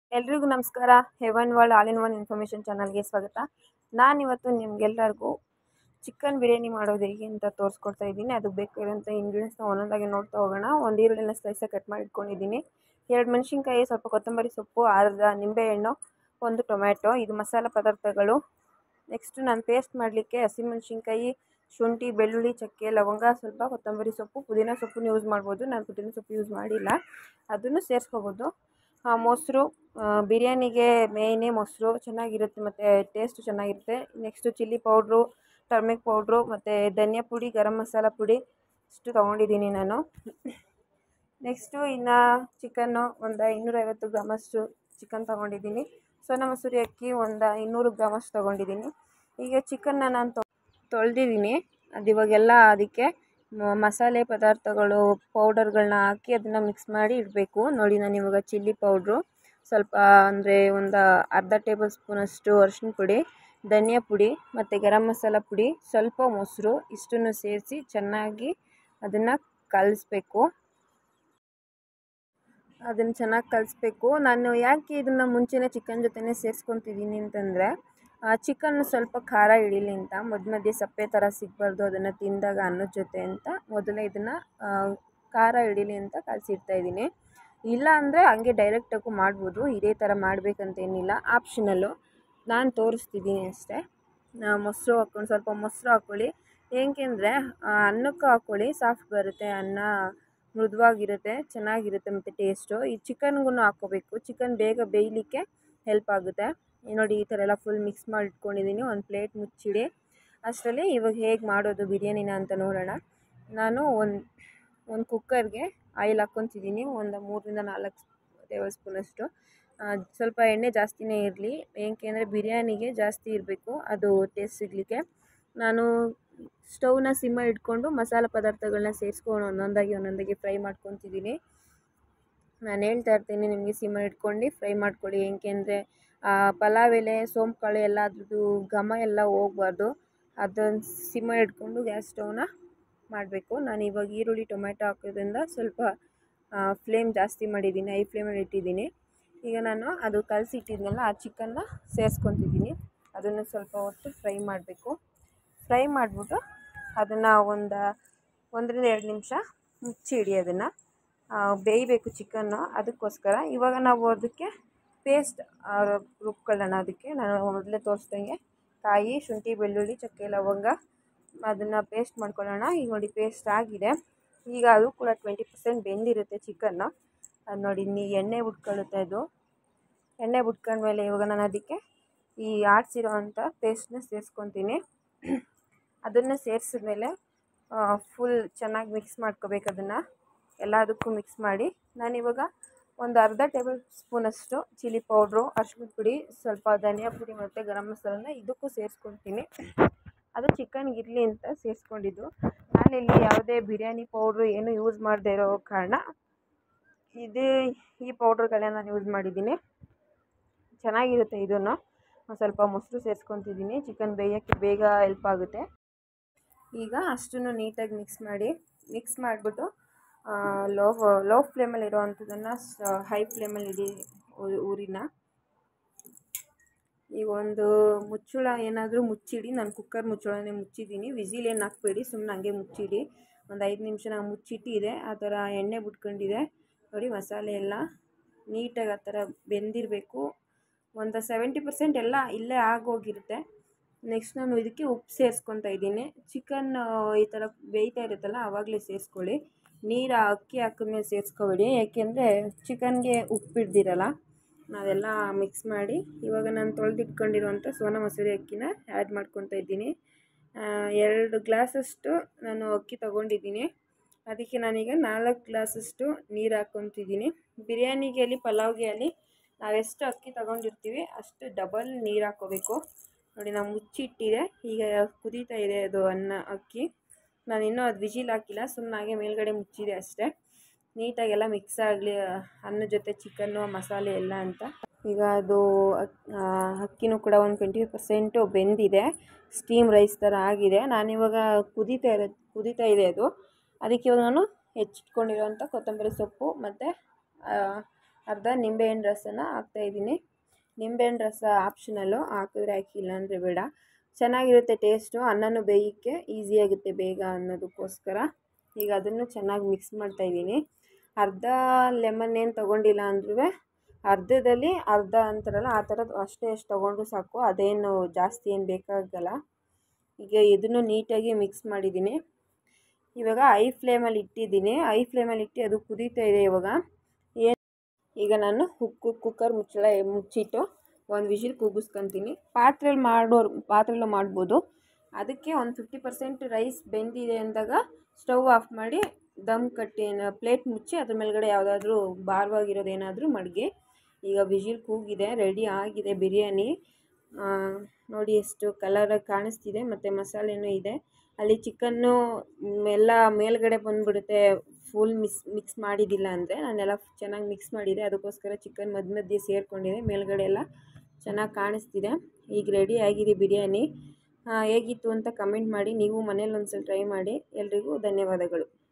ಎಲ್ರಿಗೂ ನಮಸ್ಕಾರ heaven world all in one information ಚಾನಲ್ಗೆ ಸ್ವಾಗತ ನಾನಿವತ್ತು ನಿಮ್ಗೆಲ್ಲರಿಗೂ ಚಿಕನ್ ಬಿರಿಯಾನಿ ಮಾಡೋದು ಹೇಗೆ ಅಂತ ತೋರಿಸ್ಕೊಡ್ತಾ ಇದ್ದೀನಿ ಅದಕ್ಕೆ ಬೇಕಾಗಿರೋಂಥ ಇಂಗ್ರೀಡಿಯೆಂಟ್ಸ್ನ ಒಂದೊಂದಾಗಿ ನೋಡ್ತಾ ಹೋಗೋಣ ಒಂದು ಈರುಳ್ಳಿನ ಸ್ಲೈಸಾಗಿ ಕಟ್ ಮಾಡಿ ಇಟ್ಕೊಂಡಿದ್ದೀನಿ ಎರಡು ಮೆಣಸಿನ್ಕಾಯಿ ಸ್ವಲ್ಪ ಕೊತ್ತಂಬರಿ ಸೊಪ್ಪು ಅರ್ಧ ನಿಂಬೆಹಣ್ಣು ಒಂದು ಟೊಮ್ಯಾಟೊ ಇದು ಮಸಾಲ ಪದಾರ್ಥಗಳು ನೆಕ್ಸ್ಟು ನಾನು ಪೇಸ್ಟ್ ಮಾಡಲಿಕ್ಕೆ ಹಸಿಮೆಣ್ಸಿನ್ಕಾಯಿ ಶುಂಠಿ ಬೆಳ್ಳುಳ್ಳಿ ಚಕ್ಕೆ ಲವಂಗ ಸ್ವಲ್ಪ ಕೊತ್ತಂಬರಿ ಸೊಪ್ಪು ಪುದೀನ ಸೊಪ್ಪನ್ನು ಯೂಸ್ ಮಾಡ್ಬೋದು ನಾನು ಪುದೀನ ಸೊಪ್ಪು ಯೂಸ್ ಮಾಡಿಲ್ಲ ಅದನ್ನು ಸೇರಿಸ್ಕೋಬೋದು ಮೊಸರು ಬಿರಿಯಾನಿಗೆ ಮೇಯ್ನೇ ಮೊಸರು ಚೆನ್ನಾಗಿರುತ್ತೆ ಮತ್ತು ಟೇಸ್ಟು ಚೆನ್ನಾಗಿರುತ್ತೆ next chilli powder turmeric powder ಮತ್ತು ಧನಿಯಾ ಪುಡಿ ಗರಂ ಮಸಾಲ ಪುಡಿ ಇಷ್ಟು ತೊಗೊಂಡಿದ್ದೀನಿ ನಾನು ನೆಕ್ಸ್ಟು ಇನ್ನು ಚಿಕನ್ನು ಒಂದು ಇನ್ನೂರೈವತ್ತು ಗ್ರಾಮಷ್ಟು ಚಿಕನ್ ತೊಗೊಂಡಿದ್ದೀನಿ ಸೋನಾ ಮಸೂರಿ ಅಕ್ಕಿ ಒಂದು ಇನ್ನೂರು ಗ್ರಾಮಷ್ಟು ತೊಗೊಂಡಿದ್ದೀನಿ ಈಗ ಚಿಕನ್ನ ನಾನು ತೊ ತೊಳೆದಿದ್ದೀನಿ ಅದು ಇವಾಗೆಲ್ಲ ಅದಕ್ಕೆ ಮಸಾಲೆ ಪದಾರ್ಥಗಳು ಪೌಡರ್ಗಳನ್ನ ಹಾಕಿ ಅದನ್ನು ಮಿಕ್ಸ್ ಮಾಡಿ ಇಡಬೇಕು ನೋಡಿ ನಾನು ಇವಾಗ ಚಿಲ್ಲಿ ಪೌಡ್ರು ಸ್ವಲ್ಪ ಅಂದರೆ ಒಂದು ಅರ್ಧ ಟೇಬಲ್ ಸ್ಪೂನಷ್ಟು ಅರಿಶಿನ ಪುಡಿ ಧನಿಯಾ ಪುಡಿ ಮತ್ತು ಗರಂ ಮಸಾಲ ಪುಡಿ ಸ್ವಲ್ಪ ಮೊಸರು ಇಷ್ಟನ್ನು ಸೇರಿಸಿ ಚೆನ್ನಾಗಿ ಅದನ್ನು ಕಲಿಸ್ಬೇಕು ಅದನ್ನು ಚೆನ್ನಾಗಿ ಕಲಿಸ್ಬೇಕು ನಾನು ಯಾಕೆ ಇದನ್ನು ಮುಂಚೆನೇ ಚಿಕನ್ ಜೊತೆನೇ ಸೇರಿಸ್ಕೊತಿದ್ದೀನಿ ಅಂತಂದರೆ ಚಿಕನ್ ಸ್ವಲ್ಪ ಖಾರ ಹಿಡೀಲಿ ಅಂತ ಮಧ್ಯ ಮಧ್ಯೆ ಸಪ್ಪೆ ಥರ ಸಿಗಬಾರ್ದು ಅದನ್ನು ತಿಂದಾಗ ಅನ್ನದ ಜೊತೆ ಅಂತ ಮೊದಲೇ ಇದನ್ನು ಖಾರ ಹಿಡೀಲಿ ಅಂತ ಕಲಸಿಡ್ತಾ ಇದ್ದೀನಿ ಇಲ್ಲ ಅಂದರೆ ಹಂಗೆ ಡೈರೆಕ್ಟಾಗೂ ಮಾಡ್ಬೋದು ಇದೇ ಥರ ಮಾಡಬೇಕಂತೇನಿಲ್ಲ ಆಪ್ಷನಲ್ಲು ನಾನು ತೋರಿಸ್ತಿದ್ದೀನಿ ಅಷ್ಟೇ ಮೊಸರು ಹಾಕ್ಕೊಂಡು ಸ್ವಲ್ಪ ಮೊಸರು ಹಾಕ್ಕೊಳ್ಳಿ ಏಕೆಂದರೆ ಅನ್ನಕ್ಕೆ ಹಾಕ್ಕೊಳ್ಳಿ ಸಾಫ್ಟ್ ಬರುತ್ತೆ ಅನ್ನ ಮೃದುವಾಗಿರುತ್ತೆ ಚೆನ್ನಾಗಿರುತ್ತೆ ಮತ್ತು ಟೇಸ್ಟು ಈ ಚಿಕನ್ಗೂ ಹಾಕ್ಕೋಬೇಕು ಚಿಕನ್ ಬೇಗ ಬೇಯಲಿಕ್ಕೆ ಹೆಲ್ಪ್ ಆಗುತ್ತೆ ನೋಡಿ ಈ ಥರ ಎಲ್ಲ ಫುಲ್ ಮಿಕ್ಸ್ ಮಾಡಿ ಇಟ್ಕೊಂಡಿದ್ದೀನಿ ಒಂದು ಪ್ಲೇಟ್ ಮುಚ್ಚಿಡಿ ಅಷ್ಟರಲ್ಲಿ ಇವಾಗ ಹೇಗೆ ಮಾಡೋದು ಬಿರಿಯಾನಿನ ಅಂತ ನೋಡೋಣ ನಾನು ಒಂದು ಒಂದು ಕುಕ್ಕರ್ಗೆ ಆಯಿಲ್ ಹಾಕ್ಕೊತಿದ್ದೀನಿ ಒಂದು ಮೂರರಿಂದ ನಾಲ್ಕು ಟೇಬಲ್ ಸ್ಪೂನಷ್ಟು ಸ್ವಲ್ಪ ಎಣ್ಣೆ ಜಾಸ್ತಿನೇ ಇರಲಿ ಏಕೆಂದರೆ ಬಿರಿಯಾನಿಗೆ ಜಾಸ್ತಿ ಇರಬೇಕು ಅದು ಟೇಸ್ಟ್ ಸಿಗಲಿಕ್ಕೆ ನಾನು ಸ್ಟವ್ನ ಸಿಮ್ಮ ಇಟ್ಕೊಂಡು ಮಸಾಲ ಪದಾರ್ಥಗಳನ್ನ ಸೇರಿಸ್ಕೊಂಡು ಒಂದೊಂದಾಗಿ ಒಂದೊಂದಾಗಿ ಫ್ರೈ ಮಾಡ್ಕೊತಿದ್ದೀನಿ ನಾನು ಹೇಳ್ತಾ ಇರ್ತೀನಿ ನಿಮಗೆ ಸಿಮ್ಮ ಇಟ್ಕೊಂಡು ಫ್ರೈ ಮಾಡ್ಕೊಳ್ಳಿ ಏಕೆಂದರೆ ಪಲಾವ್ ಎಲೆ ಸೋಂಪು ಕಾಳು ಎಲ್ಲ ಅದ್ರದ್ದು ಘಮ ಎಲ್ಲ ಹೋಗ್ಬಾರ್ದು ಅದನ್ನು ಸಿಮ್ಮ ಇಟ್ಕೊಂಡು ಗ್ಯಾಸ್ ಸ್ಟವ್ನ ಮಾಡಬೇಕು ನಾನು ಇವಾಗ ಈರುಳ್ಳಿ ಟೊಮೆಟೊ ಹಾಕೋದ್ರಿಂದ ಸ್ವಲ್ಪ ಫ್ಲೇಮ್ ಜಾಸ್ತಿ ಮಾಡಿದ್ದೀನಿ ಐ ಫ್ಲೇಮಲ್ಲಿ ಇಟ್ಟಿದ್ದೀನಿ ಈಗ ನಾನು ಅದು ಕಲಸಿಟ್ಟಿದ್ನಲ್ಲ ಆ ಚಿಕನ್ನ ಸೇರಿಸ್ಕೊತಿದ್ದೀನಿ ಅದನ್ನು ಸ್ವಲ್ಪ ಹೊತ್ತು ಫ್ರೈ ಮಾಡಬೇಕು ಫ್ರೈ ಮಾಡಿಬಿಟ್ಟು ಅದನ್ನು ಒಂದು ಒಂದರಿಂದ ಎರಡು ನಿಮಿಷ ಮುಚ್ಚಿಡಿ ಅದನ್ನು ಬೇಯಬೇಕು ಚಿಕನ್ನು ಅದಕ್ಕೋಸ್ಕರ ಇವಾಗ ನಾವು ಅದಕ್ಕೆ ಪೇಸ್ಟ್ ರುಬ್ಕೊಳ್ಳೋಣ ಅದಕ್ಕೆ ನಾನು ಮೊದಲೇ ತೋರಿಸ್ದಂಗೆ ಕಾಯಿ ಶುಂಠಿ ಬೆಳ್ಳುಳ್ಳಿ ಚಕ್ಕೆ ಲವಂಗ ಅದನ್ನು ಪೇಸ್ಟ್ ಮಾಡ್ಕೊಳ್ಳೋಣ ಈಗ ನೋಡಿ ಪೇಸ್ಟ್ ಆಗಿದೆ ಈಗ ಅದು ಕೂಡ ಟ್ವೆಂಟಿ ಪರ್ಸೆಂಟ್ ಬೆಂದಿರುತ್ತೆ ಚಿಕನ್ನು ಅದು ನೋಡಿ ನೀ ಎಣ್ಣೆ ಬಿಟ್ಕೊಳ್ಳುತ್ತೆ ಅದು ಎಣ್ಣೆ ಬಿಟ್ಕೊಂಡ್ಮೇಲೆ ಇವಾಗ ನಾನು ಅದಕ್ಕೆ ಈ ಆಡಿಸಿರೋ ಅಂಥ ಪೇಸ್ಟನ್ನ ಸೇರಿಸ್ಕೊತೀನಿ ಅದನ್ನು ಸೇರಿಸಿದ್ಮೇಲೆ ಫುಲ್ ಚೆನ್ನಾಗಿ ಮಿಕ್ಸ್ ಮಾಡ್ಕೋಬೇಕು ಅದನ್ನು ಎಲ್ಲದಕ್ಕೂ ಮಿಕ್ಸ್ ಮಾಡಿ ನಾನಿವಾಗ ಒಂದು ಅರ್ಧ ಟೇಬಲ್ ಸ್ಪೂನಷ್ಟು ಚಿಲ್ಲಿ ಪೌಡ್ರು ಅರ್ಶಿಣದ ಪುಡಿ ಸ್ವಲ್ಪ ಧನಿಯಾ ಪುಡಿ ಮತ್ತು ಗರಂ ಮಸಾಲನ ಇದಕ್ಕೂ ಸೇರಿಸ್ಕೊತೀನಿ ಅದು ಚಿಕನ್ಗೆ ಇರಲಿ ಅಂತ ಸೇರಿಸ್ಕೊಂಡಿದ್ದು ನಾನಿಲ್ಲಿ ಯಾವುದೇ ಬಿರಿಯಾನಿ ಪೌಡ್ರು ಏನೂ ಯೂಸ್ ಮಾಡದೇ ಇರೋ ಕಾರಣ ಇದೇ ಈ ಪೌಡ್ರ್ಗಳನ್ನ ನಾನು ಯೂಸ್ ಮಾಡಿದ್ದೀನಿ ಚೆನ್ನಾಗಿರುತ್ತೆ ಇದನ್ನು ಸ್ವಲ್ಪ ಮೊಸರು ಸೇರಿಸ್ಕೊತಿದ್ದೀನಿ ಚಿಕನ್ ಬೇಯೋಕ್ಕೆ ಬೇಗ ಹೆಲ್ಪ್ ಆಗುತ್ತೆ ಈಗ ಅಷ್ಟನ್ನು ನೀಟಾಗಿ ಮಿಕ್ಸ್ ಮಾಡಿ ಮಿಕ್ಸ್ ಮಾಡಿಬಿಟ್ಟು ಲೋ ಲೋ ಫ್ಲೇಮಲ್ಲಿ ಇರೋವಂಥದ್ದನ್ನು ಹೈ ಫ್ಲೇಮಲ್ಲಿ ಇಡಿ ಊರಿನ ಈಗ ಒಂದು ಮುಚ್ಚಳ ಏನಾದರೂ ಮುಚ್ಚಿಡಿ ನಾನು ಕುಕ್ಕರ್ ಮುಚ್ಚಳನೇ ಮುಚ್ಚಿದ್ದೀನಿ ವಿಸಿಲ್ ಏನು ಹಾಕ್ಬೇಡಿ ಸುಮ್ಮನೆ ಹಂಗೆ ಮುಚ್ಚಿಡಿ ಒಂದು ಐದು ನಿಮಿಷ ನಾವು ಮುಚ್ಚಿಟ್ಟಿದೆ ಆ ಥರ ಎಣ್ಣೆ ಬಿಟ್ಕೊಂಡಿದೆ ನೋಡಿ ಮಸಾಲೆ ಎಲ್ಲ ನೀಟಾಗಿ ಆ ಥರ ಬೆಂದಿರಬೇಕು ಒಂದು ಸೆವೆಂಟಿ ಪರ್ಸೆಂಟ್ ಎಲ್ಲ ಇಲ್ಲೇ ಆಗೋಗಿರುತ್ತೆ ನೆಕ್ಸ್ಟ್ ನಾನು ಇದಕ್ಕೆ ಉಪ್ಪು ಸೇರಿಸ್ಕೊತಾ ಇದ್ದೀನಿ ಚಿಕನ್ ಈ ಥರ ಬೇಯ್ತಾ ಇರುತ್ತಲ್ಲ ಆವಾಗಲೇ ಸೇರಿಸ್ಕೊಳ್ಳಿ ನೀರು ಅಕ್ಕಿ ಹಾಕಿದ್ಮೇಲೆ ಸೇರಿಸ್ಕೋಬೇಡಿ ಯಾಕೆಂದರೆ ಚಿಕನ್ಗೆ ಉಪ್ಪು ಹಿಡ್ದಿರಲ್ಲ ನಾವೆಲ್ಲ ಮಿಕ್ಸ್ ಮಾಡಿ ಇವಾಗ ನಾನು ತೊಳೆದಿಟ್ಕೊಂಡಿರೋಂಥ ಸೋನಾ ಮಸೂರಿ ಅಕ್ಕಿನ ಆ್ಯಡ್ ಮಾಡ್ಕೊತಾ ಇದ್ದೀನಿ ಎರಡು ಗ್ಲಾಸಷ್ಟು ನಾನು ಅಕ್ಕಿ ತೊಗೊಂಡಿದ್ದೀನಿ ಅದಕ್ಕೆ ನಾನೀಗ ನಾಲ್ಕು ಗ್ಲಾಸಷ್ಟು ನೀರು ಹಾಕ್ಕೊತಿದ್ದೀನಿ ಬಿರಿಯಾನಿಗೆ ಆಗಲಿ ಪಲಾವ್ಗೆ ಆಗಲಿ ನಾವೆಷ್ಟು ಅಕ್ಕಿ ತೊಗೊಂಡಿರ್ತೀವಿ ಅಷ್ಟು ಡಬಲ್ ನೀರು ಹಾಕ್ಕೋಬೇಕು ನೋಡಿ ನಾವು ಮುಚ್ಚಿಟ್ಟಿದೆ ಈಗ ಕುದೀತಾ ಇದೆ ಅದು ಅನ್ನ ಅಕ್ಕಿ ನಾನು ಇನ್ನೂ ಅದು ವಿಜಿಲ್ ಹಾಕಿಲ್ಲ ಸುಮ್ಮನೆ ಹಾಗೆ ಮೇಲ್ಗಡೆ ಮುಚ್ಚಿದೆ ಅಷ್ಟೇ ನೀಟಾಗೆಲ್ಲ ಮಿಕ್ಸ್ ಆಗಲಿ ಅನ್ನ ಜೊತೆ ಚಿಕನ್ನು ಮಸಾಲೆ ಎಲ್ಲ ಅಂತ ಈಗ ಅದು ಅಕ್ಕಿನೂ ಕೂಡ ಒಂದು ಟ್ವೆಂಟಿ ಪರ್ಸೆಂಟು ಬೆಂದಿದೆ ಸ್ಟೀಮ್ ರೈಸ್ ಥರ ಆಗಿದೆ ನಾನಿವಾಗ ಕುದೀತಾ ಇರೋ ಕುದೀತಾ ಇದೆ ಅದು ಅದಕ್ಕೆ ಇವಾಗ ನಾನು ಹೆಚ್ಚಿಟ್ಕೊಂಡಿರೋಂಥ ಕೊತ್ತಂಬರಿ ಸೊಪ್ಪು ಮತ್ತು ಅರ್ಧ ನಿಂಬೆಹಣ್ಣು ರಸನ ಹಾಕ್ತಾಯಿದ್ದೀನಿ ನಿಂಬೆಹಣ್ಣು ರಸ ಆಪ್ಷನಲ್ಲು ಹಾಕಿದ್ರೆ ಹಾಕಿ ಇಲ್ಲಾಂದರೆ ಬೇಡ ಚೆನ್ನಾಗಿರುತ್ತೆ ಟೇಸ್ಟು ಅನ್ನನೂ ಬೇಯೋಕ್ಕೆ ಈಸಿ ಆಗುತ್ತೆ ಬೇಗ ಅನ್ನೋದಕ್ಕೋಸ್ಕರ ಈಗ ಅದನ್ನು ಚೆನ್ನಾಗಿ ಮಿಕ್ಸ್ ಮಾಡ್ತಾಯಿದ್ದೀನಿ ಅರ್ಧ ಲೆಮನ್ ಏನು ತೊಗೊಂಡಿಲ್ಲ ಅಂದ್ರೂ ಅರ್ಧದಲ್ಲಿ ಅರ್ಧ ಅಂತಾರಲ್ಲ ಆ ಥರದ್ದು ಅಷ್ಟೇ ಅಷ್ಟು ತೊಗೊಂಡ್ರು ಸಾಕು ಅದೇನು ಜಾಸ್ತಿ ಏನು ಬೇಕಾಗಲ್ಲ ಈಗ ಇದನ್ನು ನೀಟಾಗಿ ಮಿಕ್ಸ್ ಮಾಡಿದ್ದೀನಿ ಇವಾಗ ಐ ಫ್ಲೇಮಲ್ಲಿ ಇಟ್ಟಿದ್ದೀನಿ ಐ ಫ್ಲೇಮಲ್ಲಿ ಇಟ್ಟು ಅದು ಕುದೀತಾ ಇದೆ ಇವಾಗ ಏನು ಈಗ ನಾನು ಹುಕ್ಕು ಕುಕ್ಕರ್ ಮುಚ್ಚಳ ಮುಚ್ಚಿಟ್ಟು ಒಂದು ವಿಷಿಲ್ ಕೂಗಿಸ್ಕೊತೀನಿ ಪಾತ್ರೆಯಲ್ಲಿ ಮಾಡೋರು ಪಾತ್ರೆಯಲ್ಲೂ ಮಾಡ್ಬೋದು ಅದಕ್ಕೆ ಒಂದು ಫಿಫ್ಟಿ ಪರ್ಸೆಂಟ್ ರೈಸ್ ಬೆಂದಿದೆ ಅಂದಾಗ ಸ್ಟವ್ ಆಫ್ ಮಾಡಿ ದಮ್ ಕಟ್ಟಿ ಪ್ಲೇಟ್ ಮುಚ್ಚಿ ಅದ್ರ ಮೇಲ್ಗಡೆ ಯಾವುದಾದ್ರೂ ಭಾರವಾಗಿರೋದು ಏನಾದರೂ ಮಡಗಿ ಈಗ ವಿಷಿಲ್ ಕೂಗಿದೆ ರೆಡಿ ಆಗಿದೆ ಬಿರಿಯಾನಿ ನೋಡಿ ಎಷ್ಟು ಕಲರಾಗಿ ಕಾಣಿಸ್ತಿದೆ ಮತ್ತು ಮಸಾಲೆನೂ ಇದೆ ಅಲ್ಲಿ ಚಿಕನ್ನು ಎಲ್ಲ ಮೇಲ್ಗಡೆ ಬಂದುಬಿಡುತ್ತೆ ಫುಲ್ ಮಿಸ್ ಮಿಕ್ಸ್ ಮಾಡಿದ್ದಿಲ್ಲ ಅಂದರೆ ನಾನೆಲ್ಲ ಚೆನ್ನಾಗಿ ಮಿಕ್ಸ್ ಮಾಡಿದೆ ಅದಕ್ಕೋಸ್ಕರ ಚಿಕನ್ ಮಧ್ಯ ಮಧ್ಯೆ ಸೇರಿಕೊಂಡಿದೆ ಮೇಲ್ಗಡೆ ಎಲ್ಲ ಚೆನ್ನಾಗಿ ಕಾಣಿಸ್ತಿದೆ ಈಗ ರೆಡಿ ಆಗಿದೆ ಬಿರಿಯಾನಿ ಹೇಗಿತ್ತು ಅಂತ ಕಮೆಂಟ್ ಮಾಡಿ ನೀವು ಮನೇಲಿ ಒಂದ್ಸಲ ಟ್ರೈ ಮಾಡಿ ಎಲ್ರಿಗೂ ಧನ್ಯವಾದಗಳು